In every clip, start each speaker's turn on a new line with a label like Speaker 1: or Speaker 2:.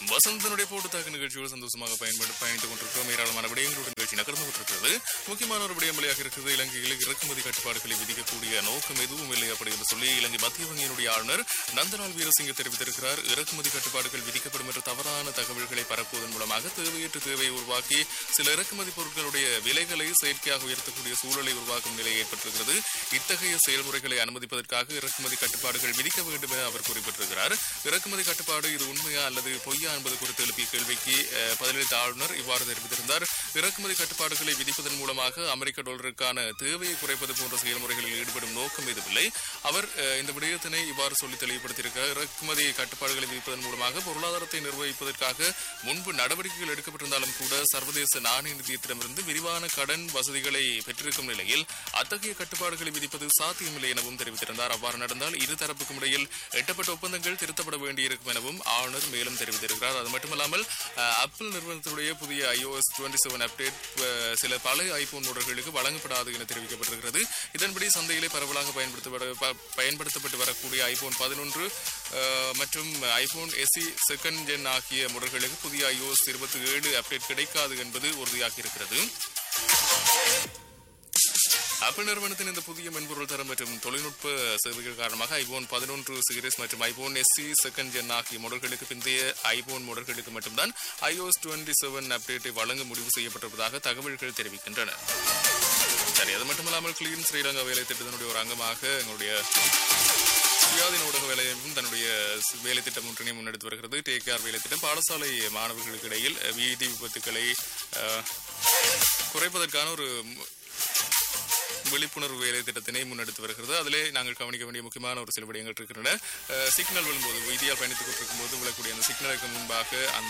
Speaker 1: வசந்தனுடைய போட்டு தாக்கு நிகழ்ச்சியோடு சந்தோஷமாக பயன்பட்டு பயணித்துக் கொண்டிருக்கிறோம் ஏராளமான விடயங்களோட நிகழ்ச்சி நகர்ந்து கொண்டிருக்கிறது முக்கியமான ஒரு விடயம் வழியாக இருக்குது இலங்கையில் இறக்குமதி கட்டுப்பாடுகளை விதிக்கக்கூடிய நோக்கம் எதுவும் இல்லை அப்படி என்று சொல்லி இலங்கை மத்திய வங்கியினுடைய ஆளுநர் நந்தலால் வீரசிங்க தெரிவித்திருக்கிறார் இறக்குமதி கட்டுப்பாடுகள் விதிக்கப்படும் என்ற தவறான தகவல்களை பரப்புவதன் மூலமாக தேவையற்ற தேவையை உருவாக்கி சில இறக்குமதி பொருட்களுடைய விலைகளை செயற்கையாக உயர்த்தக்கூடிய சூழலை உருவாக்கும் நிலை ஏற்பட்டிருக்கிறது இத்தகைய செயல்முறைகளை அனுமதிப்பதற்காக இறக்குமதி கட்டுப்பாடுகள் விதிக்க வேண்டும் என அவர் குறிப்பிட்டிருக்கிறார் இறக்குமதி கட்டுப்பாடு இது உண்மையா அல்லது பொய்யா என்பது குறித்து எழுப்பிய கேள்விக்கு அஹ், பதிலளித்த ஆளுநர் இவ்வாறு தெரிவித்திருந்தார் இறக்குமதி கட்டுப்பாடுகளை விதிப்பதன் மூலமாக அமெரிக்க டாலருக்கான தேவையை குறைப்பது போன்ற செயல்முறைகளில் ஈடுபடும் நோக்கம் எதுவில்லை அவர் அஹ், இந்த விடயத்தினை இவ்வாறு சொல்லி தெளிவுபடுத்தியிருக்கிறார் இறக்குமதி கட்டுப்பாடுகளை விதிப்பதன் மூலமாக பொருளாதாரத்தை நிர்வகிப்பதற்காக முன்பு நடவடிக்கைகள் எடுக்கப்பட்டிருந்தாலும் கூட சர்வதேச நாணய நிதியத்திடமிருந்து விரிவான கடன் வசதிகளை பெற்றிருக்கும் நிலையில் அத்தகைய கட்டுப்பாடுகளை விதிப்பது சாத்தியமில்லை எனவும் தெரிவித்திருந்தார் அவ்வாறு நடந்தால் இரு தரப்புக்கும் இடையில் எட்டப்பட்ட ஒப்பந்தங்கள் திருத்தப்பட வேண்டியிருக்கும் எனவும் ஆளுநர் மேலும் தெரிவித்திருக்கிறார் அது மட்டுமல்லாமல் அஹ், ஆப்பிள் நிறுவனத்தினுடைய புதிய iOS 27 செவன் அப்டேட் அஹ், சில பழைய ஐபோன் மாடல்களுக்கு வழங்கப்படாது என தெரிவிக்கப்பட்டிருக்கிறது இதன்படி சந்தையிலே பரவலாக பயன்படுத்தப்பட ப- பயன்படுத்தப்பட்டு வரக்கூடிய ஐபோன் பதினொன்று மற்றும் ஐபோன் எஸ்இ செகண்ட் ஜென் ஆகிய மாடல்களுக்கு புதிய iOS இருபத்தி ஏழு அப்டேட் கிடைக்காது என்பது உறுதியாகி இருக்கிறது ஆப்பிள் நிறுவனத்தின் இந்த புதிய மென்பொருள் தரம் மற்றும் தொழில்நுட்ப சேவைகள் காரணமாக ஐபோன் பதினொன்று சீரிஸ் மற்றும் ஐபோன் எஸ்சி செகண்ட் ஜென் ஆகிய மாடல்களுக்கு பிந்தைய ஐபோன் மாடல்களுக்கு மட்டும்தான் iOS 27 செவன் அப்டேட்டை வழங்க முடிவு செய்யப்பட்டிருப்பதாக தகவல்கள் தெரிவிக்கின்றன சரி அது மட்டுமல்லாமல் கிளீன் ஸ்ரீலங்கா வேலை திட்டத்தினுடைய ஒரு அங்கமாக எங்களுடைய சுயாதீன ஊடக வேலையமைப்பும் தன்னுடைய ஸ்- வேலை திட்டம் ஒன்றினை முன்னெடுத்து வருகிறது டேகேஆர் வேலை திட்டம் பாடசாலை மாணவர்களுக்கு இடையில் அஹ், வீதி விபத்துக்களை அஹ், குறைப்பதற்கான ஒரு மு- விழிப்புணர்வு வேலை திட்டத்தினை முன்னெடுத்து வருகிறது அதிலே நாங்கள் கவனிக்க வேண்டிய முக்கியமான ஒரு சில விடயங்கள் இருக்கின்றன அஹ், சிக்னல் விழும்போது வீதியால் பயணித்துக் கொண்டிருக்கும் போது விழக்கூடிய அந்த சிக்னலுக்கு முன்பாக அந்த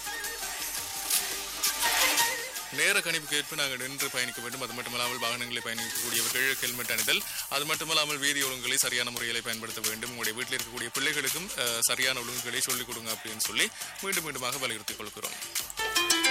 Speaker 1: நேர கணிப்புக்கு ஏற்ப நாங்கள் நின்று பயணிக்க வேண்டும் அது மட்டுமல்லாமல் வாகனங்களை பயணிக்கக்கூடியவர்கள் ஹெல்மெட் அணிதல் அது மட்டுமல்லாமல் வீதி ஒழுங்குகளை சரியான முறையில் பயன்படுத்த வேண்டும் உங்களுடைய வீட்டில் இருக்கக்கூடிய பிள்ளைகளுக்கும் அஹ், சரியான ஒழுங்குகளை சொல்லிக் கொடுங்க அப்படின்னு சொல்லி மீண்டும் மீண்டுமாக வலியுறுத்திக் கொள்கிறோம்